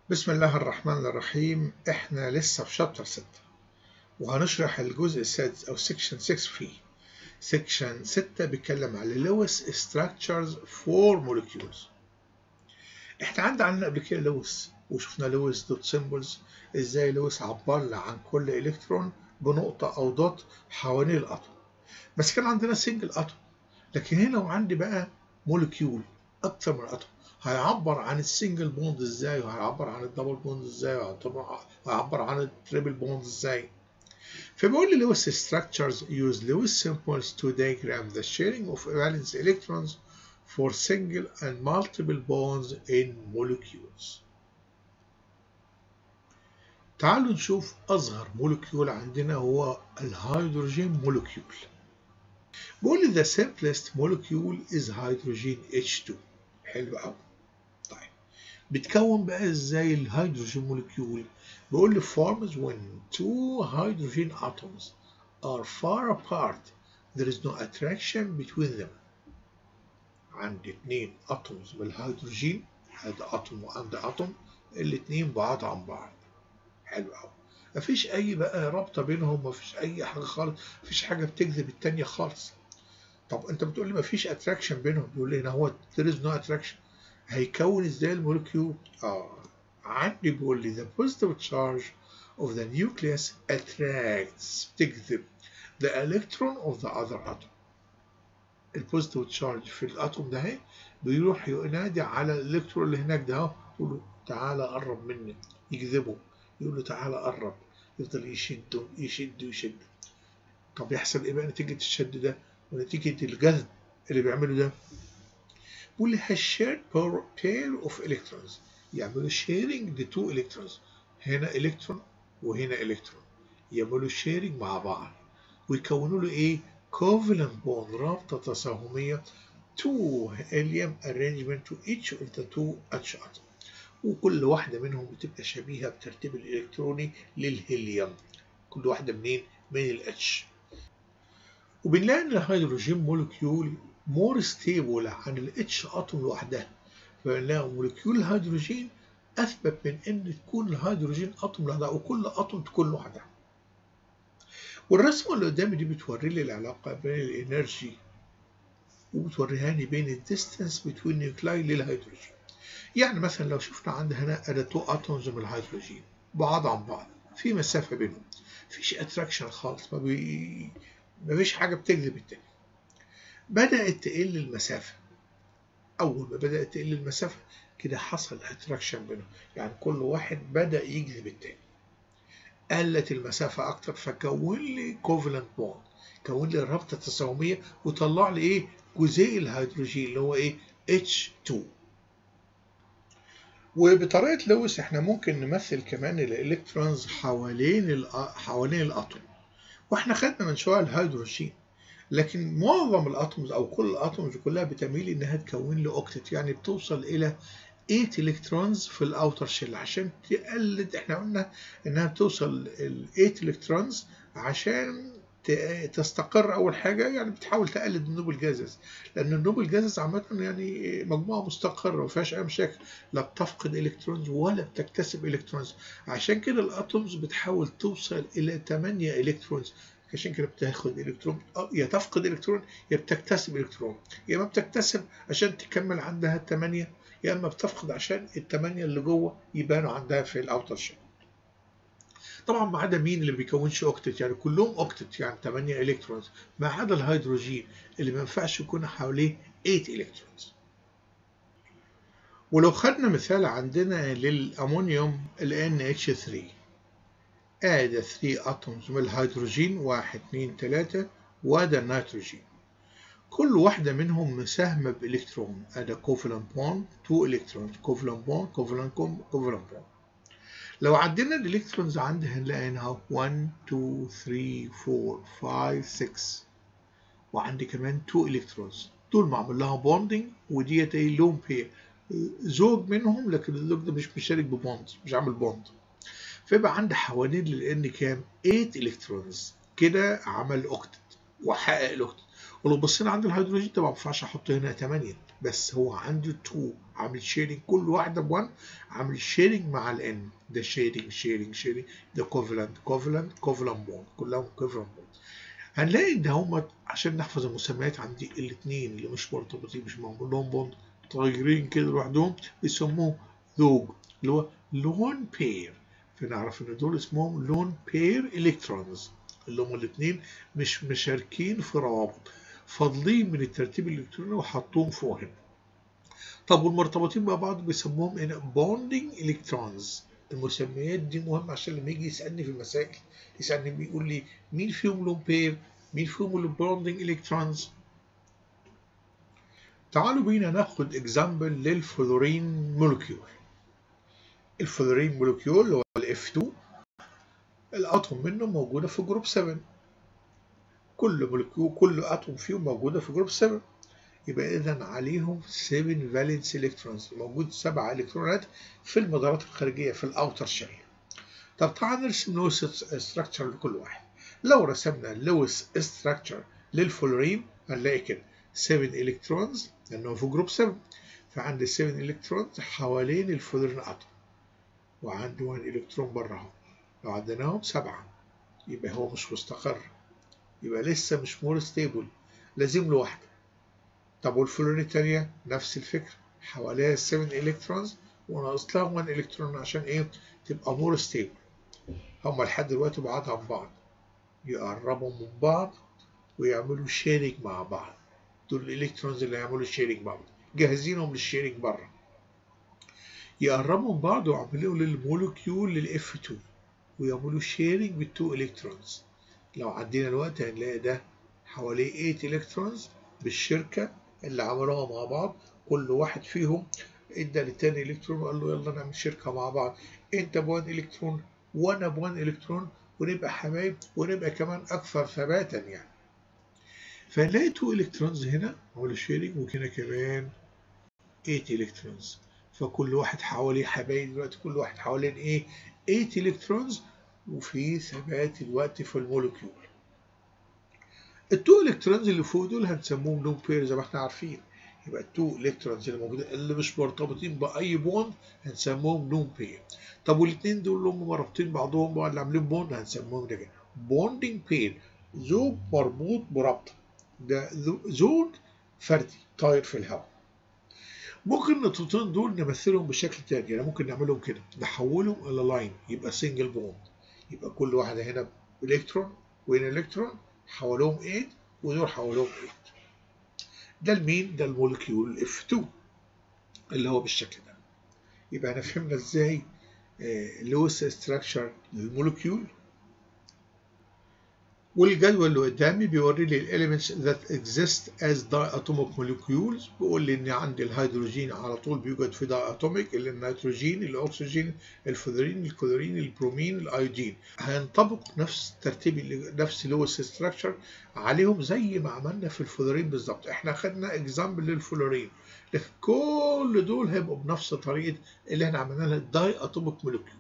بسم الله الرحمن الرحيم احنا لسه في شابتر 6 وهنشرح الجزء السادس او سيكشن 6 فيه سيكشن 6 بيتكلم على لويس structures for molecules احنا عندنا عندنا قبل كده لويس وشفنا لويس دوت سيمبلز ازاي لويس عبر لنا عن كل الكترون بنقطة او دوت حوالين الاتوم بس كان عندنا سنجل اتوم لكن هنا لو عندي بقى مولكيول اكتر من اتوم هيعبر عن السنجل بوند ازاي وهيعبر عن الدبل بوند ازاي وهيعبر عن التريبل بوند ازاي فبيقول لي لويس structures use Lewis symbols to diagram the sharing of valence electrons for single and multiple bonds in molecules تعالوا نشوف أصغر مولكيول عندنا هو الهيدروجين مولكيول بيقول لي the simplest molecule is hydrogen H2 حلو قوي طيب بتكون بقى ازاي الهيدروجين مولكيول بيقول لي forms when two hydrogen atoms are far apart there is no attraction between them عندي اتنين اتومز من الهيدروجين هذا اتوم وعند اتوم الاتنين بعاد عن بعض حلو قوي مفيش اي بقى رابطه بينهم مفيش اي حاجه خالص مفيش حاجه بتجذب التانيه خالص طب انت بتقول لي مفيش اتراكشن بينهم بيقول لي هنا هو there is no attraction هيكون ازاي المولكيول اه عندي بيقول لي the positive charge of the nucleus attracts بتجذب the electron of the other atom البوزيتيف تشارج في الاتوم ده اهي بيروح ينادي على الالكترون اللي هناك ده اهو يقول له تعالى قرب مني يجذبه يقول له تعالى قرب يفضل يشده يشده يشده طب يحصل ايه بقى نتيجه الشد ده ونتيجه الجذب اللي بيعمله ده بيقول لي has shared pair of electrons يعملوا sharing the two electrons هنا الكترون وهنا الكترون يعملوا sharing مع بعض ويكونوا له ايه covalent bond رابطة تساهمية to helium arrangement to each of the two H atom وكل واحدة منهم بتبقى شبيهة بترتيب الإلكتروني للهيليوم كل واحدة منين؟ من الاتش وبنلاقي إن الهيدروجين مولكيول مور ستيبل عن الاتش اتوم لوحدها فبنلاقي مولكيول الهيدروجين أثبت من إن تكون الهيدروجين اتوم لوحدها وكل اتوم تكون لوحدها والرسمة اللي قدامي دي بتوري لي العلاقة بين الانرجي وبتوريها لي بين الديستانس بين نيوكلاي للهيدروجين يعني مثلا لو شفنا عندنا هنا أدا تو اتومز من الهيدروجين بعاد عن بعض في مسافة بينهم مفيش اتراكشن خالص ما, بي... ما فيش حاجة بتجذب التاني بدأت تقل المسافة أول ما بدأت تقل المسافة كده حصل اتراكشن بينهم يعني كل واحد بدأ يجذب التاني قلت المسافة أكتر فكون لي كوفلنت بوند كون لي رابطة تساهمية وطلع لي إيه جزيء الهيدروجين اللي هو إيه H2 وبطريقة لويس إحنا ممكن نمثل كمان الإلكترونز حوالين حوالين الأتوم وإحنا خدنا من شوية الهيدروجين لكن معظم الأتومز أو كل الأتومز كلها بتميل إنها تكون لي أوكتت يعني بتوصل إلى 8 الكترونز في الاوتر شيل عشان تقلد احنا قلنا انها بتوصل ال 8 الكترونز عشان تستقر اول حاجه يعني بتحاول تقلد النوبل جازز لان النوبل جازز عامه يعني مجموعه مستقره ما فيهاش اي مشاكل لا بتفقد الكترونز ولا بتكتسب الكترونز عشان كده الاتومز بتحاول توصل الى 8 الكترونز عشان كده بتاخد الكترون يا تفقد الكترون يا بتكتسب الكترون يا ما بتكتسب عشان تكمل عندها 8 يا اما بتفقد عشان الثمانيه اللي جوه يبانوا عندها في الاوتر شيل طبعا ما عدا مين اللي بيكونش اوكتت يعني كلهم اوكتت يعني 8 الكترونز ما عدا الهيدروجين اللي ما ينفعش يكون حواليه 8 الكترونز ولو خدنا مثال عندنا للامونيوم ال NH3 ادي 3 اتومز من الهيدروجين 1 2 3 وادي النيتروجين كل واحدة منهم مساهمة بإلكترون أدا covalent bond 2 electrons covalent bond covalent covalent bond لو عدينا الإلكترونز عندي هنلاقي هنا 1 2 3 4 5 6 وعندي كمان 2 إلكترونز دول معمول لها بوندنج وديت ايه لون بير زوج منهم لكن الزوج ده مش مشارك ببوند مش عامل بوند فيبقى عندي حوالين لان كام 8 الكترونز كده عمل اوكتت وحقق الاوكتت ولو بصينا عند الهيدروجين طبعا ما ينفعش احط هنا 8 بس هو عنده 2 عامل شيرنج كل واحدة ب 1 عامل شيرنج مع ال N ده شيرنج شيرنج شيرنج ده كوفلنت كوفلنت كوفلنت بوند كلهم كوفلنت بوند هنلاقي ان هما عشان نحفظ المسميات عندي الاثنين اللي مش مرتبطين مش معمول لهم بوند طايرين كده لوحدهم بيسموه زوج اللي هو لون بير فنعرف ان دول اسمهم لون بير الكترونز اللي هما الاثنين مش مشاركين في روابط فاضلين من الترتيب الالكتروني وحطوهم فوق هنا طب والمرتبطين مع بعض بيسموهم هنا بوندنج الكترونز المسميات دي مهمة عشان لما يجي يسألني في المسائل يسألني بيقول لي مين فيهم لون بير مين فيهم البوندنج الكترونز تعالوا بينا ناخد اكزامبل للفلورين مولكيول الفلورين مولكيول اللي هو الاف 2 الاتوم منه موجوده في جروب 7 كل مولكيول كل اتوم فيهم موجوده في جروب 7 يبقى اذا عليهم 7 فالنس الكترونز موجود 7 الكترونات في المدارات الخارجيه في الاوتر شيل طب تعال نرسم لويس ستراكشر لكل واحد لو رسمنا لويس ستراكشر للفلورين هنلاقي كده 7 الكترونز لانه في جروب 7 فعندي 7 الكترونز حوالين الفلورين اتوم وعندي 1 الكترون بره اهو لو عديناهم 7 يبقى هو مش مستقر يبقى لسه مش مور ستيبل لازم له واحده طب والفلورين التانية نفس الفكرة حواليها 7 الكترونز وناقص لها 1 الكترون عشان ايه تبقى مور ستيبل هما لحد دلوقتي بعاد عن بعض يقربوا من بعض ويعملوا شيرنج مع بعض دول الالكترونز اللي هيعملوا شيرنج مع بعض جاهزينهم للشيرنج بره يقربوا من بعض ويعملوا للمولكيول للاف 2 ويعملوا شيرنج بالتو الكترونز لو عدينا الوقت هنلاقي ده حواليه 8 الكترونز بالشركه اللي عملوها مع بعض كل واحد فيهم ادى للتاني الكترون وقال له يلا نعمل شركه مع بعض انت بوان الكترون وانا بوان الكترون ونبقى حبايب ونبقى كمان اكثر ثباتا يعني فنلاقي 2 الكترونز هنا عملوا شيرنج وهنا كمان 8 الكترونز فكل واحد حواليه حبايب دلوقتي كل واحد حوالين ايه 8 الكترونز وفي ثبات الوقت في المولكيول التو الكترونز اللي فوق دول هنسموهم لون بير زي ما احنا عارفين يبقى التو الكترونز اللي موجودين اللي مش مرتبطين باي بوند هنسموهم لون بير طب والاثنين دول اللي هم مربوطين بعضهم اللي عاملين بوند هنسموهم ده بوندنج بير زوج مربوط بربطه ده زوج فردي طاير في الهواء ممكن النقطتين دول نمثلهم بشكل تاني يعني ممكن نعملهم كده نحولهم الى لاين يبقى سنجل بوند يبقى كل واحده هنا الكترون وهنا الكترون حولهم 8 ودول حولهم 8 ده المين ده المولكيول F2 اللي هو بالشكل ده يبقى احنا فهمنا ازاي لويس ستراكشر للمولكيول والجدول اللي قدامي بيوري لي الاليمنتس that exist as diatomic molecules بيقول لي ان عندي الهيدروجين على طول بيوجد في diatomic اللي النيتروجين الاكسجين الفلورين الكلورين البرومين الايودين هينطبق نفس ترتيب نفس لويس ستراكشر عليهم زي ما عملنا في الفلورين بالظبط احنا خدنا اكزامبل للفلورين لكن كل دول هيبقوا بنفس طريقه اللي احنا عملنا لها الداي اتوميك مولكيول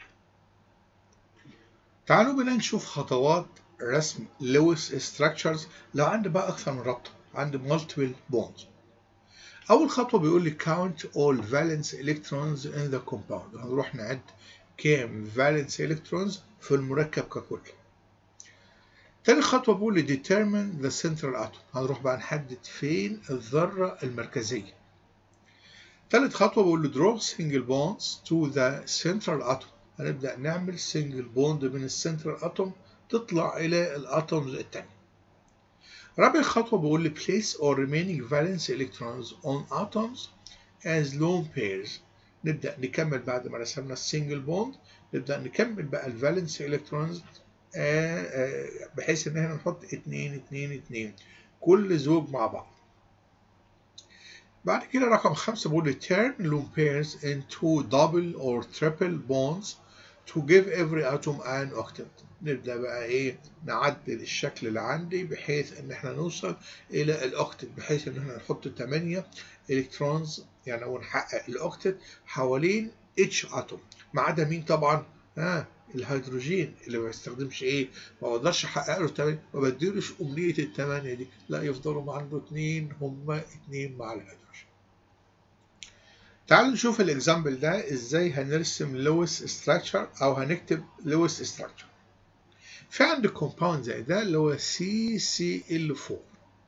تعالوا بنا نشوف خطوات رسم لويس ستراكشرز لو عندي بقى اكثر من رابطه عندي multiple bonds اول خطوه بيقول لي count all valence electrons in the compound هنروح نعد كام valence electrons في المركب ككل تاني خطوه بيقول لي determine the central atom هنروح بقى نحدد فين الذره المركزيه تالت خطوه بيقول لي draw single bonds to the central atom هنبدا نعمل single bond من السنترال اتوم تطلع إلى الأتومز التانية. رابع خطوة بقول لي place all remaining valence electrons on atoms as lone pairs. نبدأ نكمل بعد ما رسمنا السنجل بوند نبدأ نكمل بقى الفالنس الكترونز بحيث إن احنا نحط اتنين اتنين اتنين كل زوج مع بعض. بعد كده رقم خمسة بقول لي turn lone pairs into double or triple bonds to give every atom an octet. نبدأ بقى إيه نعدل الشكل اللي عندي بحيث إن إحنا نوصل إلى الأوكتت بحيث إن إحنا نحط 8 إلكترونز يعني أو نحقق الأوكتت حوالين اتش أتوم ما عدا مين طبعا؟ ها الهيدروجين اللي ما بيستخدمش إيه؟ ما بقدرش أحقق له 8 ما بديلوش أمنية الثمانية دي لا يفضلوا عنده اتنين هما اتنين مع الهيدروجين تعالوا نشوف الاكزامبل ده ازاي هنرسم لويس ستراكشر او هنكتب لويس ستراكشر في عندي كومباوند زي ده اللي هو سي سي ال 4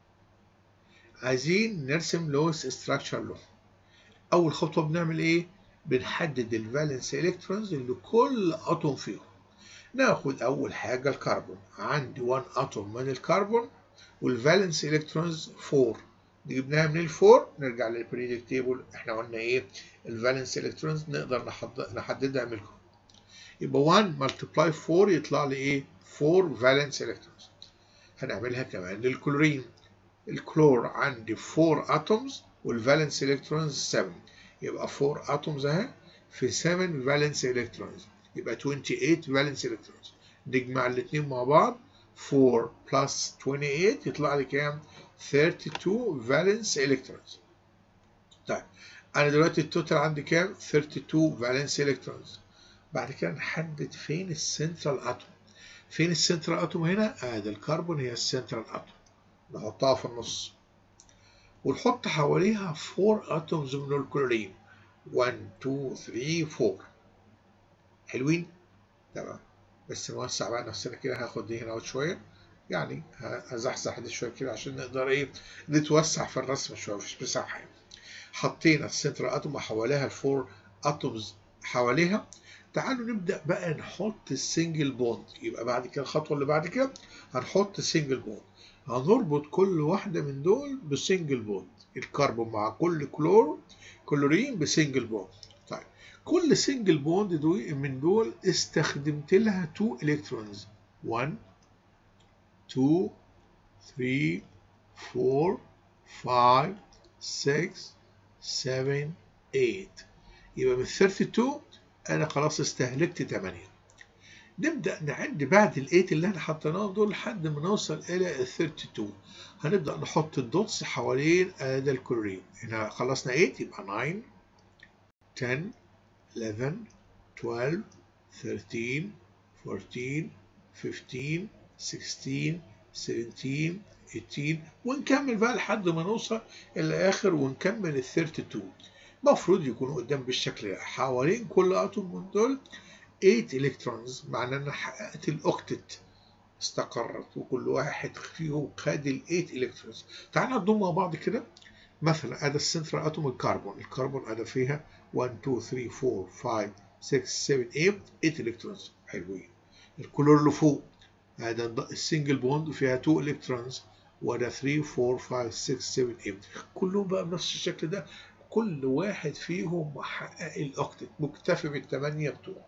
عايزين نرسم لويس ستراكشر له اول خطوه بنعمل ايه بنحدد الفالنس الكترونز لكل اتوم فيهم ناخد اول حاجه الكربون عندي 1 اتوم من الكربون والفالنس الكترونز 4 جبناها من الفور نرجع للبريدكت تيبل احنا قلنا ايه الفالنس الكترونز نقدر نحددها من يبقى 1 ملتبلاي 4 يطلع لي ايه 4 فالنس الكترونز هنعملها كمان للكلورين الكلور عندي 4 اتومز والفالنس الكترونز 7 يبقى 4 اتومز اهي في 7 فالنس الكترونز يبقى 28 فالنس الكترونز نجمع الاثنين مع بعض 4 بلس 28 يطلع لي كام 32 فالنس الكترونز طيب انا دلوقتي التوتال عندي كام 32 فالنس الكترونز بعد كده نحدد فين السنترال اتوم فين السنترال اتوم هنا ادي آه الكربون هي السنترال اتوم نحطها في النص ونحط حواليها 4 اتومز من الكلورين 1 2 3 4 حلوين تمام بس نوسع بقى نفسنا كده هاخد دي هنا شويه يعني هزحزح دي شويه كده عشان نقدر ايه نتوسع في الرسم شويه مفيش مساحه يعني. حطينا السنترال اتوم وحواليها الفور اتومز حواليها تعالوا نبدا بقى نحط السنجل بوند يبقى بعد كده الخطوه اللي بعد كده هنحط سنجل بوند هنربط كل واحده من دول بسنجل بوند الكربون مع كل كلور كلورين بسنجل بوند طيب كل سنجل بوند دول من دول استخدمت لها 2 الكترونز 1 2 3 4 5 6 7 8 يبقى من 32 انا خلاص استهلكت 8 نبدا نعد بعد ال 8 اللي احنا حطيناهم دول لحد ما نوصل الى ال 32 هنبدا نحط الدوتس حوالين ادي الكلورين هنا خلصنا 8 يبقى 9 10 11 12 13 14 15 16 17 18 ونكمل بقى لحد ما نوصل الاخر ونكمل ال 32 المفروض يكونوا قدام بالشكل ده حوالين كل اتوم من دول 8 الكترونز معناه ان حققت الاوكتت استقرت وكل واحد فيهم خد ال 8 الكترونز تعالوا نضم مع بعض كده مثلا ادي السنترال اتوم الكربون الكربون ادي فيها 1 2 3 4 5 6 7 8 8 الكترونز حلوين الكلور اللي فوق هذا السنجل بوند فيها 2 الكترونز وده 3 4 5 6 7 8 كلهم بقى بنفس الشكل ده كل واحد فيهم محقق الاوكتت مكتفي بالثمانية بتوعه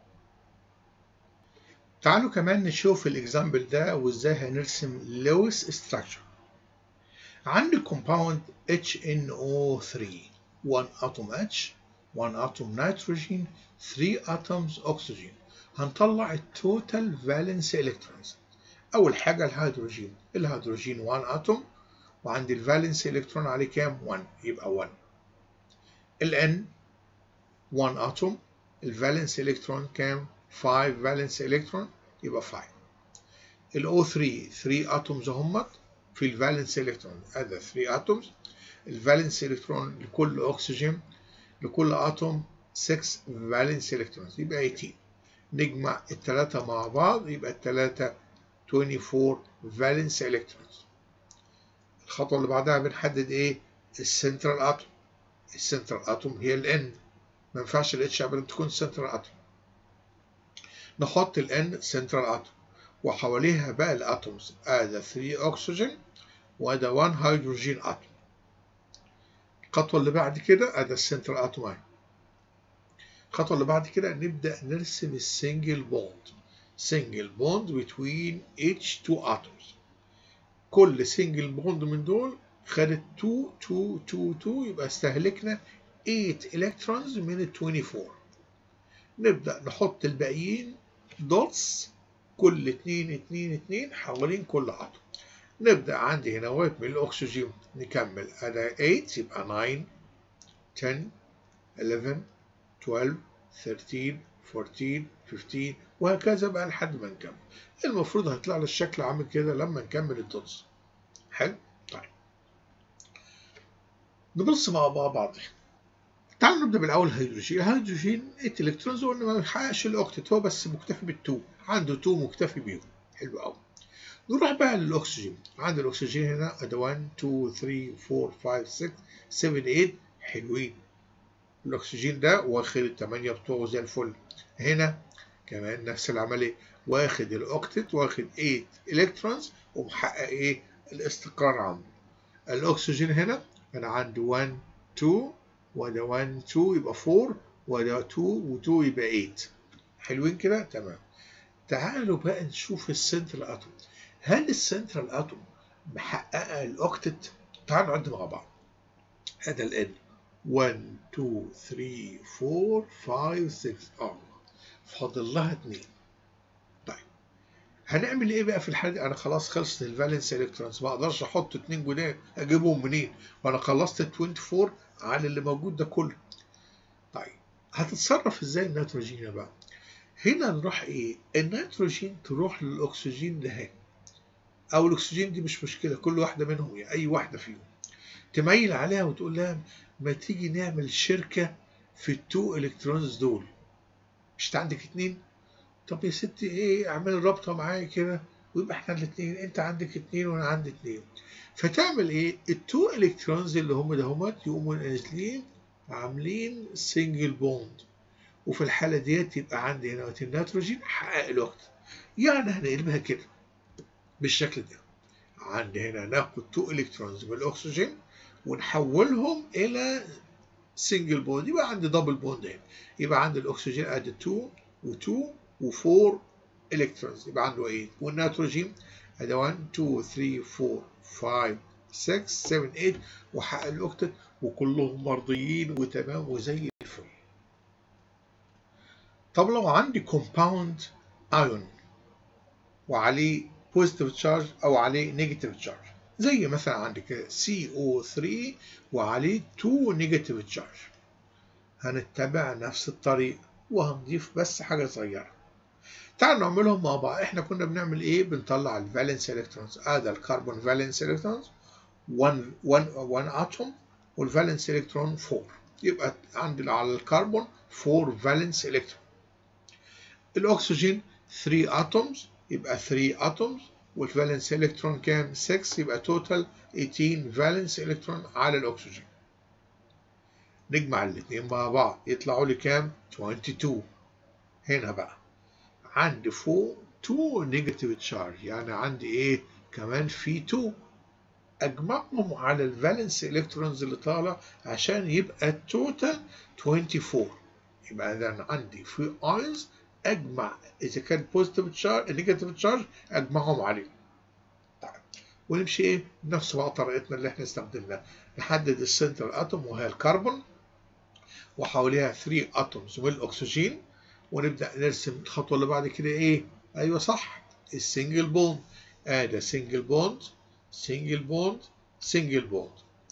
تعالوا كمان نشوف الاكزامبل ده وازاي هنرسم لويس ستراكشر عندي كومباوند HNO3 1 اتوم H 1 اتوم نيتروجين 3 اتومز اكسجين هنطلع التوتال فالنس الكترونز اول حاجه الهيدروجين الهيدروجين 1 اتوم وعندي الفالنس الكترون عليه كام 1 يبقى 1 ال N 1 اتوم الفالنس الكترون كام 5 فالنس الكترون يبقى 5 ال O3 3 اتومز همت في الفالنس الكترون ادي 3 اتومز الفالنس الكترون لكل اكسجين لكل اتوم 6 فالنس الكترونز يبقى 18 نجمع الثلاثه مع بعض يبقى الثلاثه 24 فالنس الكترونز الخطوه اللي بعدها بنحدد ايه السنترال اتوم السنترال اتوم هي ال N ما ينفعش ال H ابدا تكون سنترال اتوم نحط ال N سنترال اتوم وحواليها بقى الاتومز ادي 3 اكسجين وادي 1 هيدروجين اتوم الخطوه اللي بعد كده ادي السنترال اتوم اهي الخطوه اللي بعد كده نبدا نرسم السنجل بوند single bond between each two atoms كل single بوند من دول خدت 2 2 2 2 يبقى استهلكنا 8 electrons من ال 24 نبدأ نحط الباقيين دوتس كل 2 2 2 حوالين كل اتوم نبدأ عندي هنا واحد من الأكسجين نكمل أدا 8 يبقى 9 10 11 12 13 14 15 وهكذا بقى لحد ما نكمل المفروض هيطلع لي الشكل عامل كده لما نكمل الدوتس حلو طيب نبص مع بعض تعالوا نبدا بالاول هيدروجين الهيدروجين الالكترونز هو اللي ما بيحققش الاوكتت هو بس مكتفي بالتو عنده تو مكتفي بيهم حلو قوي نروح بقى للاكسجين عند الاكسجين هنا ادي 1 2 3 4 5 6 7 8 حلوين الاكسجين ده واخد الثمانيه بتوعه زي الفل هنا كمان نفس العمليه واخد الاوكتت واخد 8 الكترونز ومحقق ايه الاستقرار عنده الاكسجين هنا انا عندي 1 2 وده 1 2 يبقى 4 وده 2 و2 يبقى 8 حلوين كده تمام تعالوا بقى نشوف السنترال اتوم هل السنترال اتوم محققه الاوكتت تعالوا نعد مع بعض هذا الان 1 2 3 4 5 6 اه فاضل لها 2 طيب هنعمل ايه بقى في الحاله دي انا خلاص خلصت الفالنس الكترونز ما اقدرش احط اتنين جداد اجيبهم منين وانا خلصت ال 24 على اللي موجود ده كله طيب هتتصرف ازاي النيتروجين بقى هنا نروح ايه النيتروجين تروح للاكسجين ده او الاكسجين دي مش مشكله كل واحده منهم يعني اي واحده فيهم تميل عليها وتقول لها ما تيجي نعمل شركه في التو الكترونز دول مش انت عندك اتنين طب يا ستي ايه اعملي رابطه معايا كده ويبقى احنا الاثنين انت عندك اتنين وانا عندي اتنين فتعمل ايه التو الكترونز اللي هم ده همت يقوموا نازلين عاملين سنجل بوند وفي الحاله ديت يبقى عندي هنا النيتروجين حقق الوقت يعني هنقلبها كده بالشكل ده عندي هنا ناخد تو الكترونز من الاكسجين ونحولهم الى سنجل بوند يبقى عندي دبل بوند هنا يبقى عندي الاكسجين ادي 2 و2 و4 الكترونز يبقى عنده 8 والنيتروجين ادي 1 2 3 4 5 6 7 8 وحقق الاوكتت وكلهم مرضيين وتمام وزي الفل طب لو عندي كومباوند ايون وعليه بوزيتيف تشارج او عليه نيجاتيف تشارج زي مثلا عندك CO3 وعليه 2 نيجاتيف تشارج هنتبع نفس الطريق وهنضيف بس حاجه صغيره تعالوا نعملهم مع بعض احنا كنا بنعمل ايه بنطلع الفالنس الكترونز هذا الكربون فالنس الكترونز 1 1 1 اتوم والفالنس الكترون 4 يبقى عندي على الكربون 4 فالنس الكترون الاكسجين 3 اتومز يبقى 3 اتومز والفالنس الكترون كام 6 يبقى توتال 18 فالنس الكترون على الاكسجين نجمع الاثنين مع بعض يطلعوا لي كام 22 هنا بقى عندي فوق 2 نيجاتيف تشارج يعني عندي ايه كمان في 2 اجمعهم على الفالنس الكترونز اللي طالع عشان يبقى التوتال 24 يبقى انا عندي في اينز اجمع اذا كان بوزيتيف تشارج نيجاتيف تشارج اجمعهم عليه طيب ونمشي ايه نفس بقى طريقتنا اللي احنا استخدمناها نحدد السنترال اتوم وهي الكربون وحواليها 3 اتومز والاكسجين ونبدا نرسم الخطوه اللي بعد كده ايه ايوه صح السنجل بوند ادي سنجل بوند سنجل بوند سنجل بوند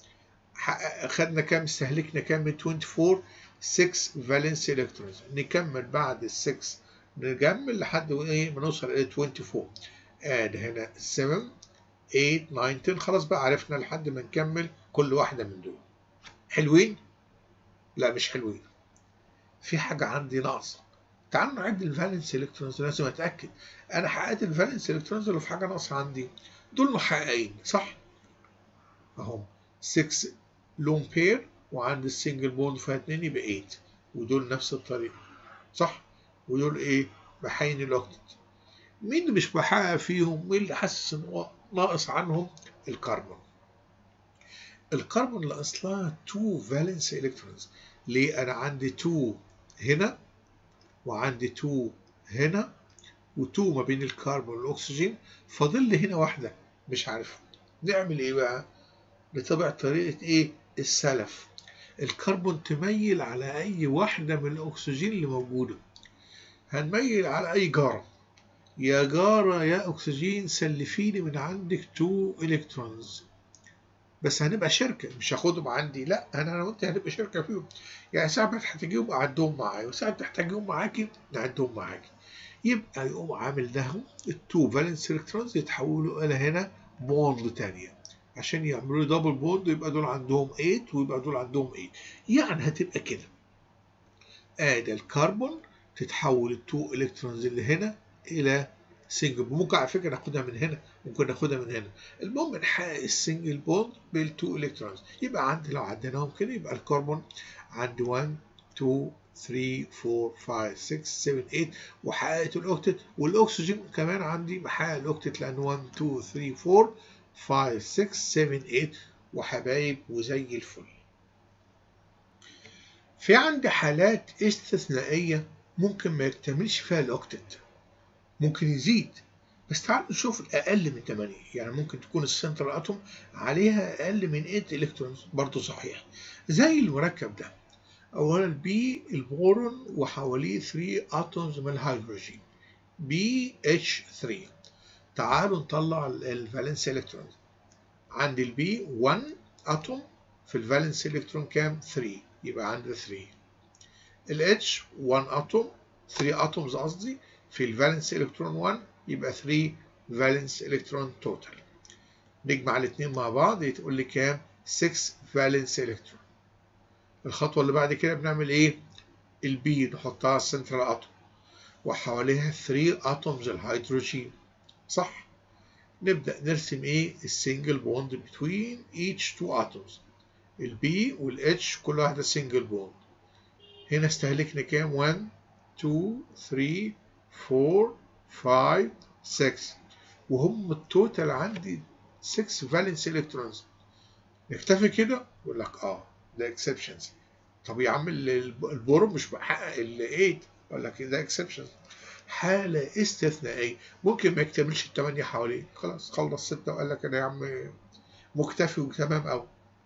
خدنا كام استهلكنا كام من 24 6 فالنس الكترونز نكمل بعد ال 6 نكمل لحد ايه ما نوصل ل 24 ادي هنا 7 8 9 10 خلاص بقى عرفنا لحد ما نكمل كل واحده من دول حلوين لا مش حلوين في حاجه عندي ناقصه تعالوا نعد الفالنس الكترونز لازم اتاكد انا حققت الفالنس الكترونز ولا في حاجه ناقصه عندي دول محققين صح اهم 6 لون بير وعند السنجل بوند فيها 2 يبقى 8 ودول نفس الطريقه صح ودول ايه بحين الاوكتت مين اللي مش بحقق فيهم مين اللي حاسس ان هو ناقص عنهم الكربون الكربون اللي اصلها 2 فالنس الكترونز ليه انا عندي 2 هنا وعندي 2 هنا و2 ما بين الكربون والاكسجين فاضل لي هنا واحده مش عارفها نعمل ايه بقى نتبع طريقه ايه السلف الكربون تميل على اي واحده من الاكسجين اللي موجوده هنميل على اي جاره يا جاره يا اكسجين سلفيني من عندك 2 الكترونز بس هنبقى شركه مش هاخدهم عندي لا انا انا وانت هنبقى شركه فيهم يعني ساعه ما تحتاجيهم اعدهم معايا وساعه تحتاجيهم معاكي نعدهم معاكي يبقى يقوم عامل ده التو فالنس الكترونز يتحولوا الى هنا بوند تانية عشان يعملوا لي دبل بوند يبقى دول عندهم 8 ويبقى دول عندهم 8 يعني هتبقى كده ادي الكربون تتحول التو الكترونز اللي هنا الى سنجل ممكن على فكره ناخدها من هنا ممكن ناخدها من هنا المهم نحقق السنجل بوند بالتو الكترونز يبقى عندي لو عديناهم كده يبقى الكربون عندي 1 2 3 4 5 6 7 8 وحققت الاوكتت والاكسجين كمان عندي بحقق الاوكتت لان 1 2 3 4 5 6 7 8 وحبايب وزي الفل في عندي حالات استثنائية ممكن ما يكتملش فيها الاوكتت ممكن يزيد بس تعالوا نشوف الأقل من 8 يعني ممكن تكون السنترال اتوم عليها أقل من 8 الكترونز برضه صحيح زي المركب ده أولا بي البورون وحواليه 3 اتومز من الهيدروجين بي اتش 3 تعالوا نطلع الفالنس الكترون عند البي 1 اتوم في الفالنس الكترون كام 3 يبقى عندي 3 الاتش 1 اتوم 3 اتومز قصدي في الفالنس الكترون 1 يبقى 3 فالنس الكترون توتال نجمع الاثنين مع بعض تقول لي كام 6 فالنس الكترون الخطوه اللي بعد كده بنعمل ايه البي نحطها على السنترال اتوم وحواليها 3 اتومز الهيدروجين صح نبدا نرسم ايه السنجل بوند بتوين each two atoms البي والاتش كل واحده سنجل بوند هنا استهلكنا كام 1 2 3 4 5 6 وهم التوتال عندي 6 فالنس الكترونز نكتفي كده يقول لك اه ده اكسبشنز طب يا عم البورون مش بحقق ال 8 اقول لك ده اكسبشنز حالة استثنائية ممكن ما يكتملش الثمانية حواليه خلاص خلص ستة وقال لك أنا يا عم مكتفي وتمام أوي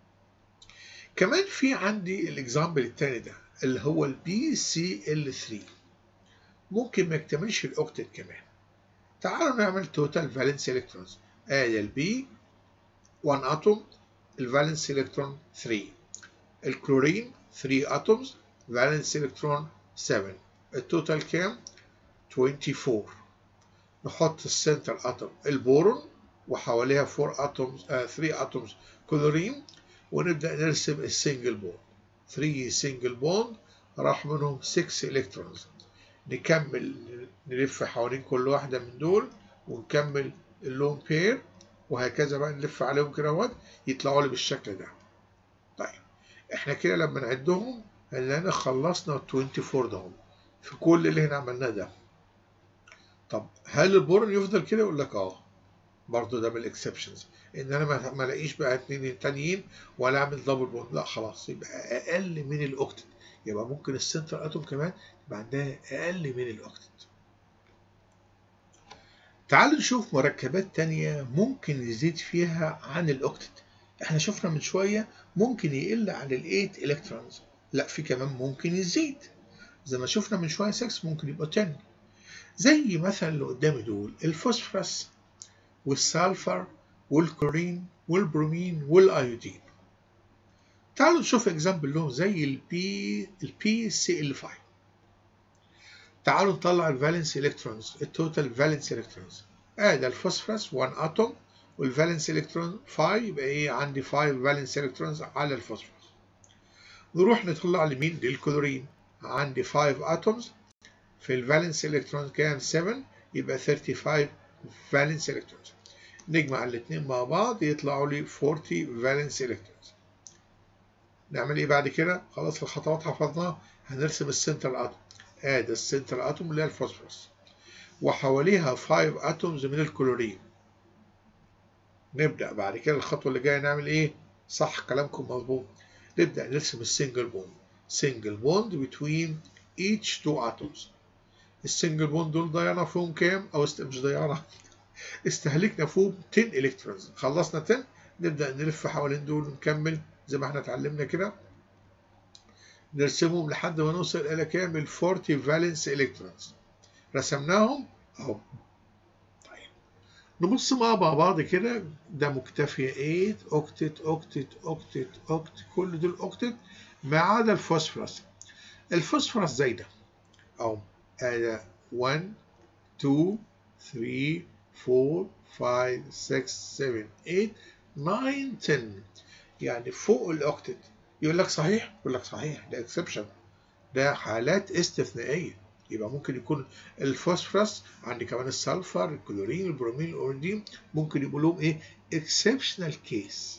كمان في عندي الإكزامبل التاني ده اللي هو البي سي ال 3 ممكن ما يكتملش الأوكتت كمان تعالوا نعمل توتال فالنس الكترونز ادي البي 1 اتوم الفالنس الكترون 3 الكلورين 3 اتومز فالنس الكترون 7 التوتال كام 24 نحط السنتر اتوم البورون وحواليها 4 اتومز آه 3 اتومز كلورين ونبدا نرسم السنجل بوند 3 سنجل بوند راح منهم 6 الكترونز نكمل نلف حوالين كل واحده من دول ونكمل اللون بير وهكذا بقى نلف عليهم كده اهوت يطلعوا لي بالشكل ده طيب احنا كده لما نعدهم هنلاقينا خلصنا 24 دهم في كل اللي احنا عملناه ده طب هل البورون يفضل كده يقول لك اه برضه ده من الاكسبشنز ان انا ما الاقيش بقى اتنين تانيين ولا اعمل دبل بوند لا خلاص يبقى اقل من الاوكتت يبقى ممكن السنتر اتوم كمان يبقى عندها اقل من الاوكتت تعالوا نشوف مركبات تانية ممكن يزيد فيها عن الاوكتت احنا شفنا من شوية ممكن يقل عن الايت الكترونز لا في كمان ممكن يزيد زي ما شفنا من شوية 6 ممكن يبقى 10 زي مثلا اللي قدامي دول الفوسفورس والسلفر والكلورين والبرومين والايودين تعالوا نشوف اكزامبل لهم زي البي البي سي ال 5 تعالوا نطلع الفالنس الكترونز التوتال فالنس الكترونز ادي الفوسفورس 1 اتوم والفالنس الكترون 5 يبقى ايه عندي 5 فالنس الكترونز على الفوسفورس نروح نطلع لمين للكلورين عندي 5 اتومز في الفالنس الكترون كام 7 يبقى 35 فالنس الكترونز نجمع الاثنين مع بعض يطلعوا لي 40 فالنس الكترونز نعمل ايه بعد كده خلاص الخطوات حفظناها هنرسم السنترال اتوم ادي السنترال اتوم اللي هي الفوسفورس وحواليها 5 اتومز من الكلورين نبدا بعد كده الخطوه اللي جايه نعمل ايه صح كلامكم مظبوط نبدا نرسم السنجل بوند single bond between each two atoms السنجل بوند دول ضيعنا فيهم كام او است... مش ضيعنا استهلكنا فيهم 10 الكترونز خلصنا 10 نبدا نلف حوالين دول ونكمل زي ما احنا اتعلمنا كده نرسمهم لحد ما نوصل الى كام ال 40 فالنس الكترونز رسمناهم اهو طيب نبص مع بعض كده ده مكتفي 8 اوكتت اوكتت اوكتت اوكتت كل دول اوكتت ما عدا الفوسفورس الفوسفورس زي ده اهو ادي 1 2 3 4 5 6 7 8 9 10 يعني فوق الاوكتت يقول لك صحيح يقول لك صحيح ده اكسبشن ده حالات استثنائيه يبقى ممكن يكون الفوسفورس عندي كمان السلفر الكلورين البرومين الاوردين ممكن يبقوا لهم ايه اكسبشنال كيس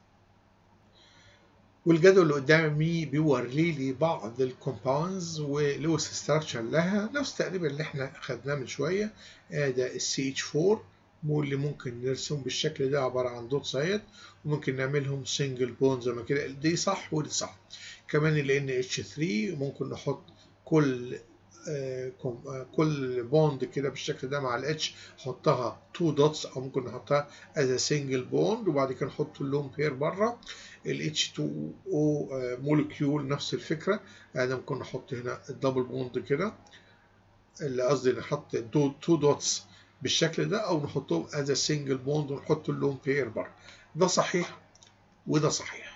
والجدول اللي قدامي بيوري لي بعض الكومباوندز ولوس ستراكشر لها نفس تقريبا اللي احنا خدناه من شويه ده السي اتش 4 واللي ممكن نرسم بالشكل ده عباره عن دوت سايد وممكن نعملهم سنجل بون زي ما كده دي صح ودي صح كمان ال ان اتش 3 ممكن نحط كل آه كل بوند كده بالشكل ده مع الاتش نحطها تو دوتس او ممكن نحطها از سنجل بوند وبعد كده نحط اللون بير بره ال H2O مولكيول نفس الفكره انا ممكن نحط هنا الدبل بوند كده اللي قصدي نحط تو دوتس بالشكل ده او نحطهم از سنجل بوند ونحط اللون بير بره ده صحيح وده صحيح